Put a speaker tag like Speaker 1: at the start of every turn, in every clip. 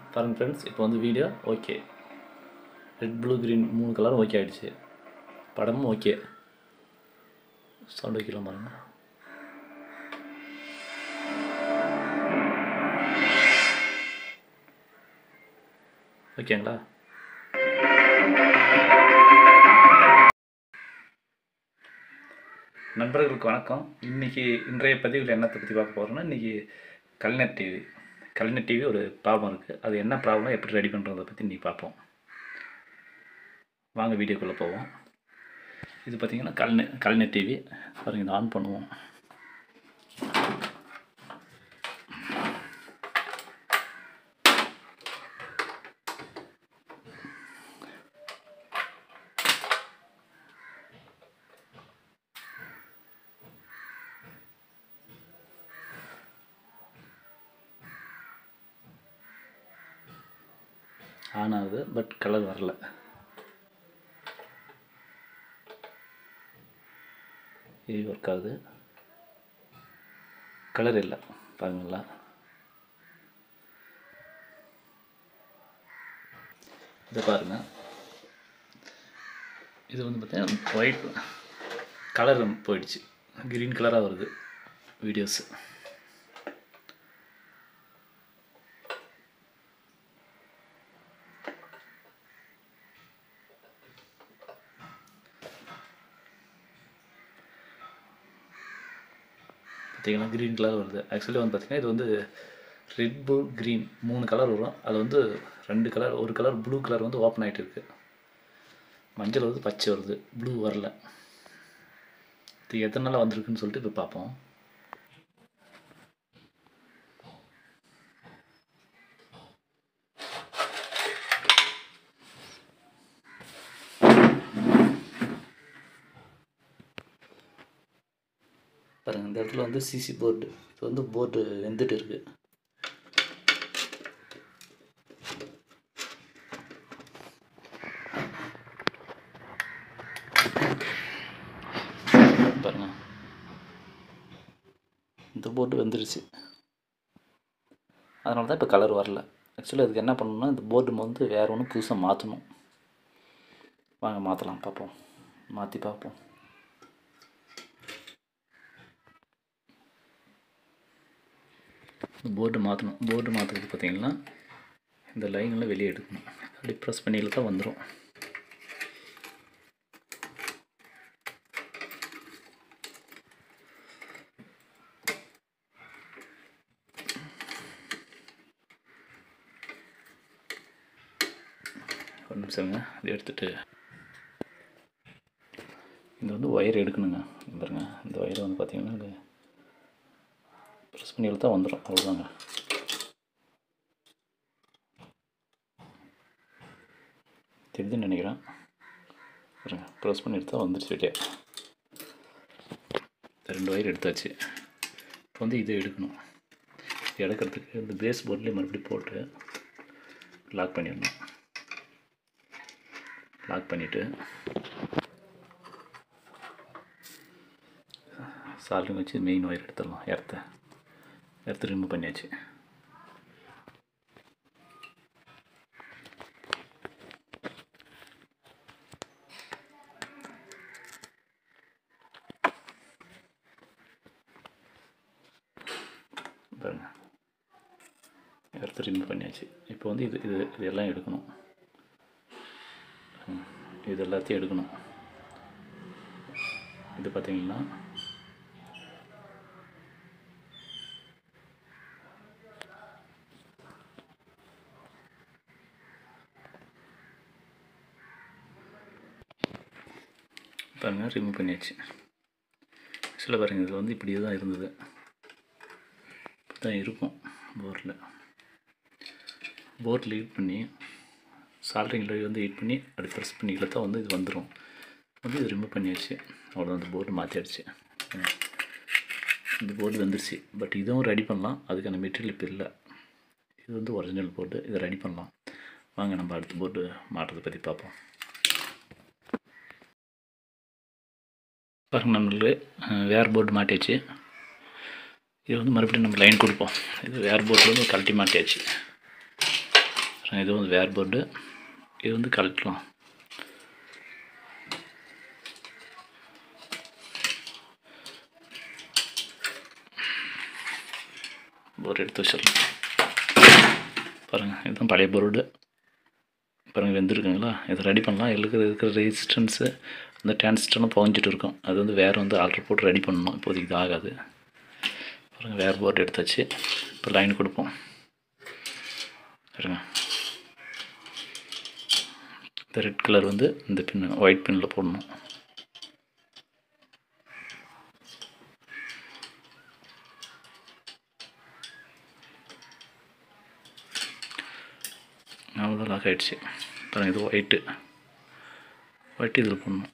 Speaker 1: பாருங்க ஃப்ரெண்ட்ஸ் இப்போ வந்து video okay red blue green மூணு கலரும் ஓகே ஆகிடுச்சு படமும் ஓகே சவுண்ட் வைக்கலாம் பாருங்க ஓகேங்களா நண்பர்களுக்கு வணக்கம் இன்றைக்கி இன்றைய பதிவில் என்னத்தை பற்றி பார்க்க போகிறோம்னா இன்றைக்கி கலைஞர் டிவி கலைஞர் டிவி ஒரு ப்ராப்ளம் இருக்குது அது என்ன ப்ராப்ளம் எப்படி ரெடி பண்ணுறதை பற்றி இன்றைக்கி பார்ப்போம் வாங்க வீடியோக்குள்ளே போவோம் இது பார்த்திங்கன்னா கலைஞர் கலைஞர் டிவி பாருங்க இதை ஆன் பண்ணுவோம் ஆன் ஆகுது பட் கலர் வரல இது ஒர்க் ஆகுது கலர் இல்லை பாருங்களா இதை பாருங்க இது வந்து பார்த்தீங்கன்னா ஒயிட் கலர் போயிடுச்சு க்ரீன் கலராக வருது வீடியோஸு பார்த்தீங்கன்னா க்ரீன் கலர் வருது ஆக்சுவலி வந்து பார்த்தீங்கன்னா இது வந்து ரெட் ப்ளூ க்ரீன் மூணு கலர் வரும் அது வந்து ரெண்டு கலர் ஒரு கலர் ப்ளூ கலர் வந்து ஓப்பன் ஆகிட்டு இருக்கு மஞ்சள் வந்து பச்சை வருது ப்ளூ வரல இது எத்தனை நாளாக வந்திருக்குன்னு சொல்லிட்டு இப்போ பார்ப்போம் பாருங்க இந்த இடத்துல வந்து சிசி போர்டு இது வந்து போர்டு வெந்துட்டு இருக்கு பாருங்க இந்த போர்டு வெந்துருச்சு அதனால தான் இப்போ கலர் வரல ஆக்சுவலி அதுக்கு என்ன பண்ணணும்னா இந்த போர்டு வந்து வேறு ஒன்று புதுசாக மாற்றணும் வாங்க மாற்றலாம் பார்ப்போம் மாற்றி பார்ப்போம் போர்டு மாற்றணும் போர்டு மாற்றுறதுக்கு பார்த்தீங்கன்னா இந்த லைன்லாம் வெளியே எடுக்கணும் அப்படி ப்ரெஸ் பண்ணி இழுத்தா வந்துடும் ஒரு நிமிஷங்க இதை எடுத்துட்டு இது வந்து ஒயர் எடுக்கணுங்க இங்க பாருங்க இந்த ஒயரை வந்து பார்த்தீங்கன்னா இது ப்ரெஸ் பண்ணி இழுத்தா வந்துடும் அவ்வளோதாங்க தெரியுதுன்னு நினைக்கிறேன் பாருங்க ப்ரெஸ் பண்ணி எடுத்தால் வந்துருச்சு வெளியே ரெண்டு ஒயர் எடுத்தாச்சு இப்போ வந்து இதை எடுக்கணும் இது எடுக்கிறதுக்கு இந்த பேஸ் போர்ட்லேயே மறுபடியும் போட்டு லாக் பண்ணிடணும் லாக் பண்ணிவிட்டு சால்ட்ரிங் வச்சு மெயின் ஒயர் எடுத்துடலாம் எர்த்தை எடுத்து ரிமூவ் பண்ணியாச்சு பாருங்க எடுத்து ரிமூவ் பண்ணியாச்சு இப்போ வந்து இது இது இதெல்லாம் எடுக்கணும் ம், இது எல்லாத்தையும் எடுக்கணும் இது பார்த்தீங்கன்னா பாருங்கள் ரிமூவ் பண்ணியாச்சு சில பாருங்கள் இதில் வந்து இப்படியே தான் இருந்தது தான் இருக்கும் போர்டில் போர்டில் ஹீட் பண்ணி சால்ட்ரிங்கில் வந்து ஹீட் பண்ணி அப்படி ப்ரெஸ் பண்ணி இழுத்தா வந்து இது வந்துடும் வந்து இது ரிமூவ் பண்ணியாச்சு அவ்வளோதான் அந்த போர்டு மாற்றிடுச்சு இந்த போர்டு வந்துருச்சு பட் இதுவும் ரெடி பண்ணலாம் அதுக்கான மெட்டீரியல் இப்போ இல்லை இது வந்து ஒரிஜினல் போர்டு இதை ரெடி பண்ணலாம் வாங்க நம்ம அடுத்த போர்டு மாட்டுறதை பற்றி பார்ப்போம் பாருங்க நம்மளுக்கு வேறு போர்டு மாட்டியாச்சு இது வந்து மறுபடியும் நம்ம லைன் கொடுப்போம் இது வேறு போர்டில் வந்து கழட்டி மாட்டியாச்சு இது வந்து வேர் போர்டு இது வந்து கழட்டலாம் போர்டு எடுத்து வச்சிடலாம் பாருங்கள் இதுதான் பழைய போர்டு பாருங்கள் வெந்திருக்குங்களா இதை ரெடி பண்ணலாம் இருக்கிற இருக்கிற ரெசிஸ்டன்ஸு அந்த டிரான்சிஸ்டர்லாம் புகஞ்சிட்டு இருக்கும் அது வந்து வேறு வந்து ஆல்ட்ரு போட்டு ரெடி பண்ணணும் இப்போதைக்கு இது ஆகாது பாருங்கள் வேறு போர்டு எடுத்தாச்சு இப்போ லைன் கொடுப்போம் பாருங்க இந்த ரெட் கலர் வந்து இந்த பின் ஒயிட் பின்னில் போடணும் அவ்வளோ லாக் ஆகிடுச்சு பாருங்கள் இது ஒயிட்டு ஒயிட்டு இதில் போடணும்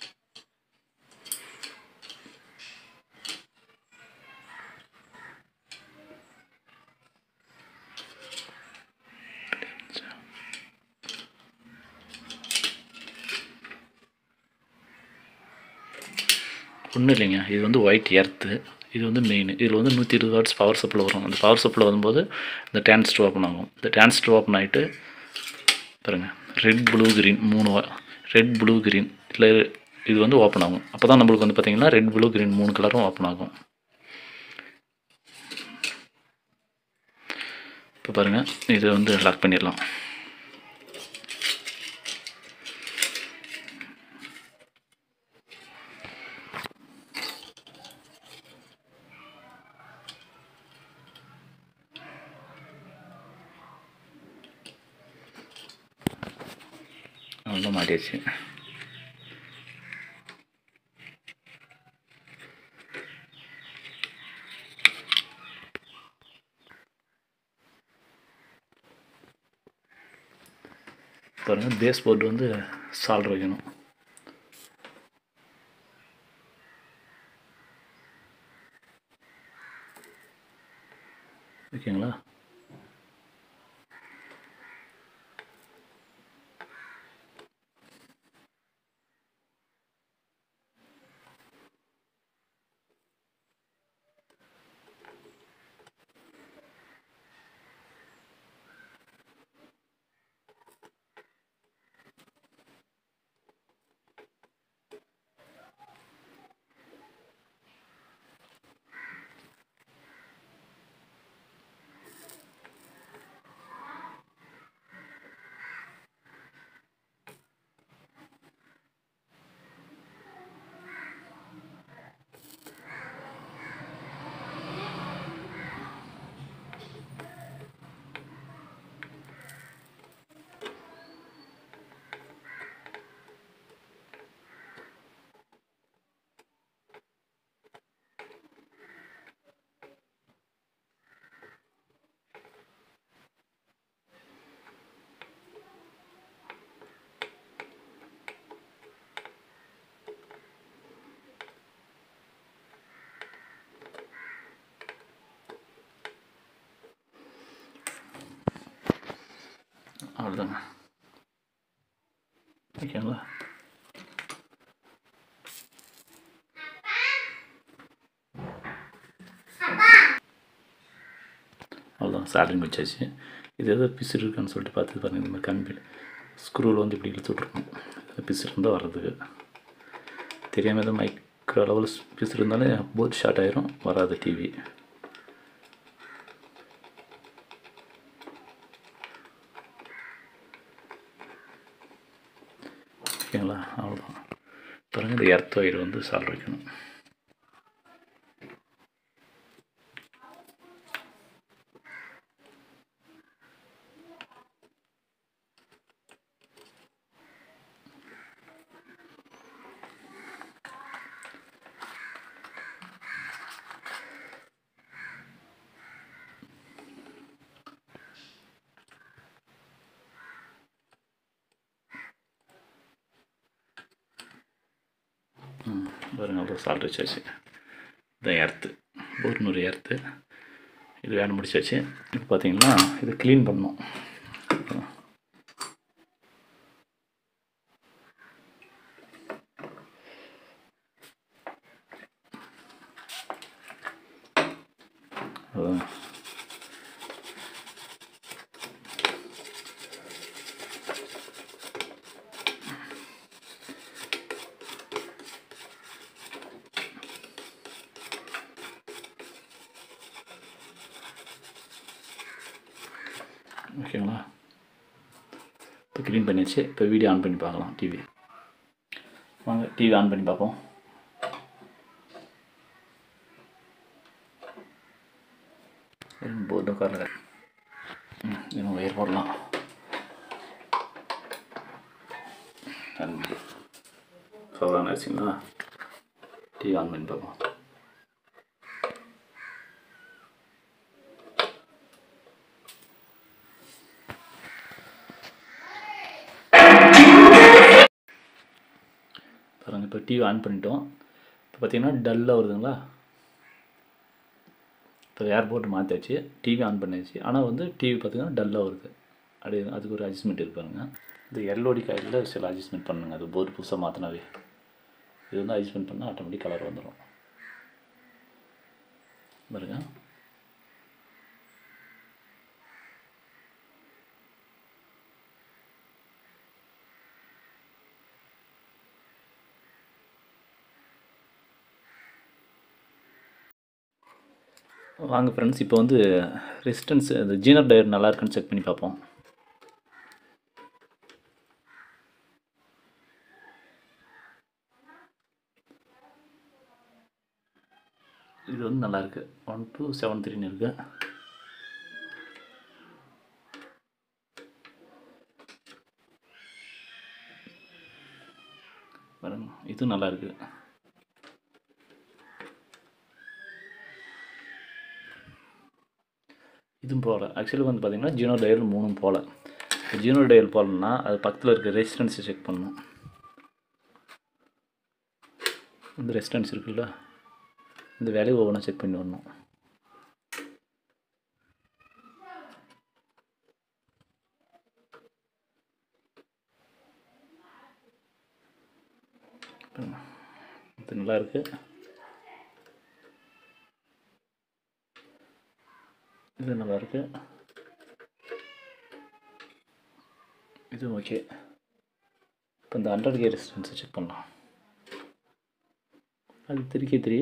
Speaker 1: ஒன்றும் இல்லைங்க இது வந்து ஒயிட் எர்த்து இது வந்து மெயின் இதில் வந்து நூற்றி இருபது வாட்ஸ் பவர் சப்ளை வரும் அந்த பவர் சப்ளை வரும்போது இந்த டிரான்ஸ்டர் ஓப்பன் ஆகும் இந்த டிரான்ஸ்டர் ஓப்பன் ஆகிட்டு பாருங்க ரெட் ப்ளூ கிரீன் மூணு ரெட் ப்ளூ கிரீன் இல்லை இது வந்து ஓப்பன் ஆகும் அப்போ தான் நம்மளுக்கு வந்து பார்த்திங்கன்னா ரெட் ப்ளூ கிரீன் மூணு கலரும் ஓப்பன் ஆகும் இப்போ பாருங்கள் இதை வந்து லாக் பண்ணிடலாம் அவ்வளோ மாட்டியாச்சு பாருங்கள் பேஸ் போர்டு வந்து சால்ட் வைக்கணும் ஓகேங்களா அவ்வளோதாங்க ஓகேங்களா அவ்வளோதான் சாலரிங் வச்சாச்சு இது எதோ பிசு இருக்கான்னு சொல்லிட்டு பார்த்து பாருங்கள் இந்த மாதிரி கம்பி ஸ்க்ரூவில் வந்து இப்படி இழுத்து விட்ருக்கணும் பிசு இருந்தால் வர்றதுக்கு தெரியாமல் எதுவும் மைக்ரோ லெவல் பிசு இருந்தாலே போர்ட் ஷார்ட் ஆயிரும் வராது டிவி ஓகேங்களா அவ்வளோதான் பாருங்கள் இந்த எர்த் ஒயர் வந்து சால்வ் வைக்கணும் பாருங்க அவ்வளோ சால்ட் வச்சாச்சு இதான் எர்த்து ஒரு எர்த்து இது வேலை முடிச்சாச்சு இப்போ பார்த்தீங்கன்னா இது க்ளீன் பண்ணணும் அதான் ஓகேங்களா இப்போ க்ளீன் பண்ணியாச்சு இப்போ வீடியோ ஆன் பண்ணி பார்க்கலாம் டிவி வாங்க டிவி ஆன் பண்ணி பார்ப்போம் போர்டு உட்காரல ம் இன்னும் ஒயர் போடலாம் ரெண்டு சோறான ஆச்சுங்களா டிவி ஆன் பண்ணி பார்ப்போம் பாருங்கள் இப்போ டிவி ஆன் பண்ணிட்டோம் இப்போ பார்த்தீங்கன்னா டல்லாக வருதுங்களா இப்போ ஏர்போர்ட் மாற்றியாச்சு டிவி ஆன் பண்ணியாச்சு ஆனால் வந்து டிவி பார்த்தீங்கன்னா டல்லாக வருது அப்படி அதுக்கு ஒரு அட்ஜஸ்ட்மெண்ட் இருப்பாருங்க இந்த எல்ஓடி காயில் சில அட்ஜஸ்ட்மெண்ட் பண்ணுங்க அது போர்டு புதுசாக மாற்றினாவே இது வந்து அட்ஜஸ்ட்மெண்ட் பண்ணால் ஆட்டோமேட்டிக் கலர் வந்துடும் பாருங்க வாங்க ஃப்ரெண்ட்ஸ் இப்போ வந்து ரெசிஸ்டன்ஸ் இந்த ஜீனர் டயர் நல்லா இருக்குன்னு செக் பண்ணி பார்ப்போம் இது வந்து நல்லா இருக்கு ஒன் டூ செவன் த்ரீன்னு இருக்கு பாருங்க இதுவும் நல்லா இருக்கு இதுவும் போகல ஆக்சுவலி வந்து பார்த்தீங்கன்னா ஜீனோ டயல் மூணும் போகல ஜீனோ டயல் போகலன்னா அது பக்கத்தில் இருக்க ரெசிஸ்டன்ஸை செக் பண்ணணும் இந்த ரெசிஸ்டன்ஸ் இருக்குல்ல இந்த வேலையை ஒவ்வொன்றா செக் பண்ணி வரணும் இது நல்லா இருக்கு இது நல்லா இருக்கு இது ஓகே இப்போ இந்த ஹண்ட்ரட் கே ரெசிஸ்டன்ஸை செக் பண்ணலாம் அது திருக்கி த்ரீ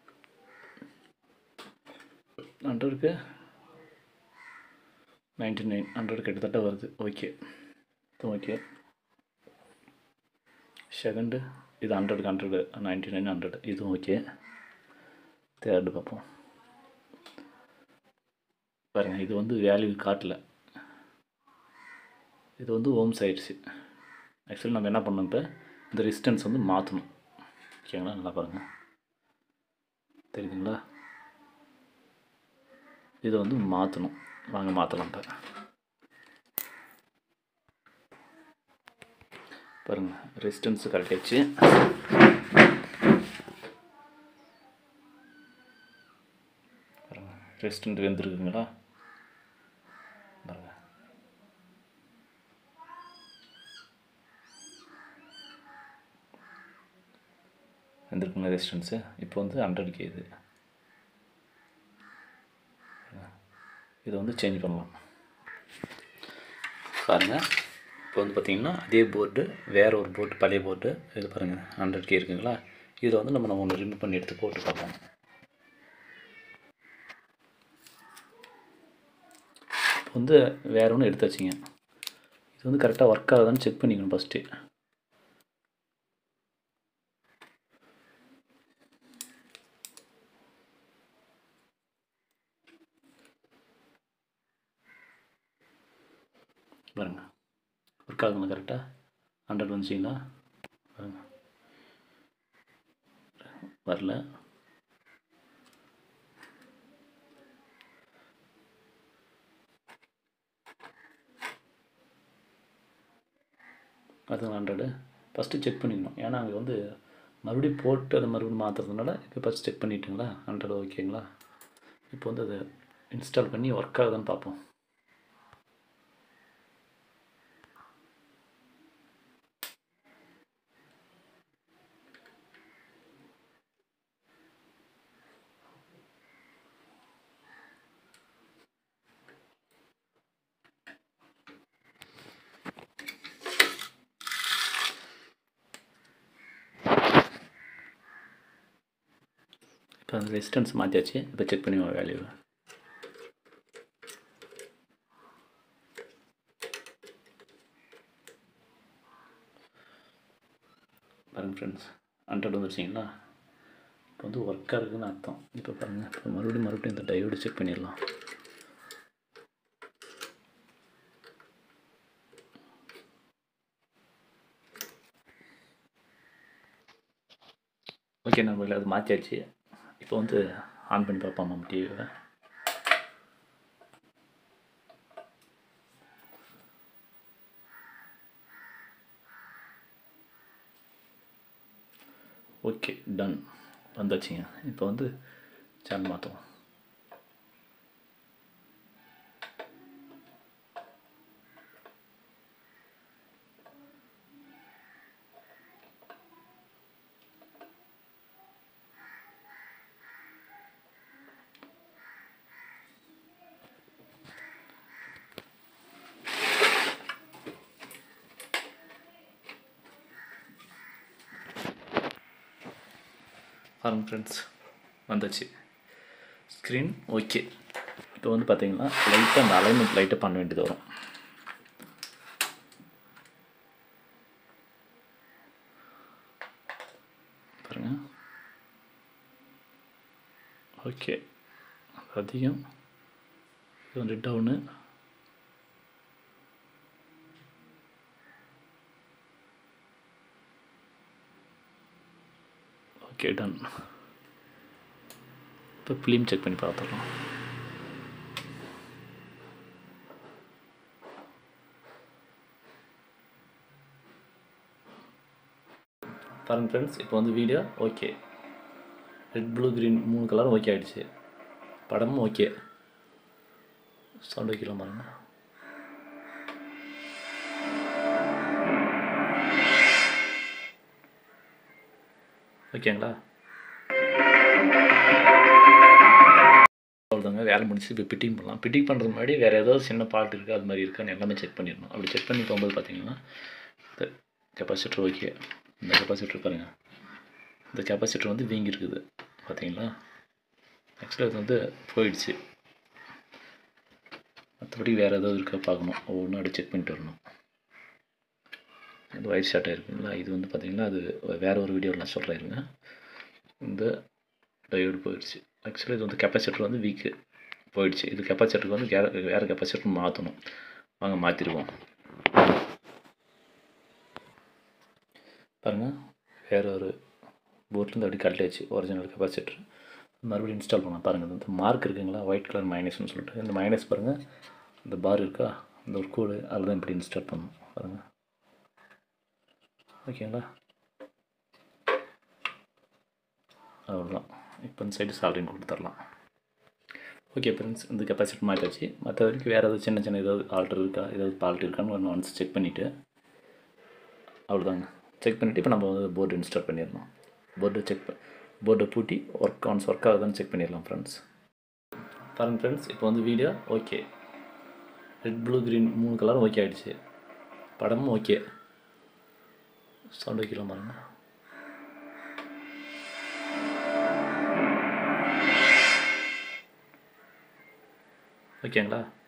Speaker 1: ஹண்ட்ரடுக்கு நைன்டி நைன் ஹண்ட்ரட் கிட்டத்தட்ட வருது ஓகே இது ஓகே செகண்டு இது ஹண்ட்ரடுக்கு ஹண்ட்ரடு நைன்டி நைன் ஹண்ட்ரட் இதுவும் ஓகே தேர்டு பார்ப்போம் பாருங்க இது வந்து வேல்யூ காட்டல இது வந்து ஓம்ஸ் ஆயிடுச்சு ஆக்சுவலி நம்ம என்ன பண்ணோம் இப்போ இந்த ரெசிஸ்டன்ஸ் வந்து மாற்றணும் ஓகேங்களா நல்லா பாருங்கள் தெரியுதுங்களா இதை வந்து மாற்றணும் வாங்க மாற்றலாம் இப்போ பாருங்கள் ரெசிஸ்டன்ஸு கரெக்டாச்சு பாருங்கள் ரெசிஸ்டன்ட் வெந்திருக்குங்களா பாருங்கள் வெந்திருக்குங்க ரெசிஸ்டன்ஸு இப்போ வந்து ஹண்ட்ரட் கே இது இதை வந்து சேஞ்ச் பண்ணலாம் பாருங்கள் இப்போ வந்து பார்த்திங்கன்னா அதே போர்டு வேறு ஒரு போர்டு பழைய போர்டு இது பாருங்கள் ஹண்ட்ரட் கே இருக்குங்களா இதை வந்து நம்ம நம்ம ஒன்று ரிமூவ் பண்ணி எடுத்து போட்டு பார்ப்போம் இப்போ வந்து வேறு ஒன்று எடுத்து வச்சிங்க இது வந்து கரெக்டாக ஒர்க் ஆகுதான்னு செக் பண்ணிக்கணும் ஃபஸ்ட்டு பாருங்க ஒர்க் ஆகுங்களா கரெக்டாக ஹண்ட்ரட் வந்துச்சிங்களா பாருங்க வரல அது ஹண்ட்ரடு ஃபஸ்ட்டு செக் பண்ணிக்கணும் ஏன்னா அங்கே வந்து மறுபடியும் போட்டு அதை மறுபடியும் மாற்றுறதுனால இப்போ ஃபஸ்ட் செக் பண்ணிட்டுங்களா ஹண்ட்ரட் ஓகேங்களா இப்போ வந்து அதை இன்ஸ்டால் பண்ணி ஒர்க் ஆகுதான்னு பார்ப்போம் இப்போ அந்த ரெசிஸ்டன்ஸ் மாற்றியாச்சு இப்போ செக் பண்ணி வேல்யூ பாருங்கள் ஃப்ரெண்ட்ஸ் ஹண்ட்ரட் வந்துருச்சிங்களா இப்போ வந்து ஒர்க்காக இருக்குதுன்னு அர்த்தம் இப்போ பாருங்கள் இப்போ மறுபடியும் மறுபடியும் இந்த டயோடு செக் பண்ணிடலாம் ஓகே நம்மள அது மாற்றியாச்சு இப்போ வந்து ஆன் பண்ணி பார்ப்போம் நம்ம டிவியை ஓகே டன் வந்தாச்சுங்க இப்போ வந்து சேனல் மாற்றுவோம் பாருங்க ஃப்ரெண்ட்ஸ் வந்துச்சு ஸ்க்ரீன் ஓகே இப்போ வந்து பார்த்தீங்கன்னா லைட்டாக அந்த அலைன்மெண்ட் லைட்டாக பண்ண வேண்டியது வரும் பாருங்க ஓகே அதிகம் இது வந்து டவுனு ஓகே டன் இப்போ ஃபிலிம் செக் பண்ணி பார்த்துடலாம் பாருங்க ஃப்ரெண்ட்ஸ் இப்போ வந்து video okay red blue green மூணு கலரும் ஓகே ஆகிடுச்சு படமும் ஓகே சவுண்ட் வைக்கலாம் பாருங்க ஓகேங்களா அவ்வளோதாங்க வேலை முடிச்சு இப்போ பிட்டிங் பண்ணலாம் பிட்டிங் பண்ணுறது முன்னாடி வேறு ஏதாவது சின்ன பார்ட் இருக்குது அது மாதிரி இருக்கான்னு எல்லாமே செக் பண்ணிடணும் அப்படி செக் பண்ணி போகும்போது பார்த்தீங்கன்னா இந்த கெப்பாசிட்டர் ஓகே இந்த கெப்பாசிட்டர் பாருங்கள் இந்த கெப்பாசிட்டர் வந்து வீங்கி இருக்குது பார்த்தீங்களா ஆக்சுவலாக இது வந்து போயிடுச்சு மற்றபடி வேறு ஏதாவது இருக்கா பார்க்கணும் ஒவ்வொன்றும் அப்படி செக் பண்ணிட்டு வரணும் இது ஒயிட் ஷார்ட்டாக இருக்குங்களா இது வந்து பார்த்திங்கன்னா அது வேறு ஒரு வீடியோவில் நான் சொல்கிறேன் இருங்க இந்த டயோடு போயிடுச்சு ஆக்சுவலாக இது வந்து கெப்பாசிட்டர் வந்து வீக்கு போயிடுச்சு இது கெப்பாசிட்டருக்கு வந்து வேறு வேறு கெப்பாசிட்டர் மாற்றணும் வாங்க மாற்றிடுவோம் பாருங்கள் வேறு ஒரு போர்ட்லேருந்து அப்படி கழட்டியாச்சு ஒரிஜினல் கெப்பாசிட்டர் மறுபடியும் இன்ஸ்டால் பண்ணலாம் பாருங்கள் இது வந்து மார்க் இருக்குங்களா ஒயிட் கலர் மைனஸ்னு சொல்லிட்டு இந்த மைனஸ் பாருங்கள் இந்த பார் இருக்கா இந்த ஒரு கோடு அதில் தான் இப்படி இன்ஸ்டால் பண்ணணும் பாருங்கள் ஓகேங்களா அவ்வளோதான் இப்போ இந்த சைடு சாலரின் கொடுத்துடலாம் ஓகே ஃப்ரெண்ட்ஸ் இந்த கெப்பாசிட்டி மாற்றியாச்சு மற்ற வரைக்கும் வேறு ஏதாவது சின்ன சின்ன ஏதாவது ஆல்டர் இருக்கா ஏதாவது ஃபால்ட் இருக்கான்னு ஒன்று ஒன்ஸ் செக் பண்ணிவிட்டு அவ்வளோதாங்க செக் பண்ணிவிட்டு இப்போ நம்ம வந்து போர்டு இன்ஸ்டால் பண்ணிடலாம் போர்டு செக் போர்டை பூட்டி ஒர்க் ஆன்ஸ் ஒர்க் ஆகுதான்னு செக் பண்ணிடலாம் ஃப்ரெண்ட்ஸ் பாருங்க ஃப்ரெண்ட்ஸ் இப்போ வந்து video okay red blue green மூணு கலரும் ஓகே ஆகிடுச்சு படமும் ஓகே சவுண்ட் வைக்கலாம் பாருங்க ஓகேங்களா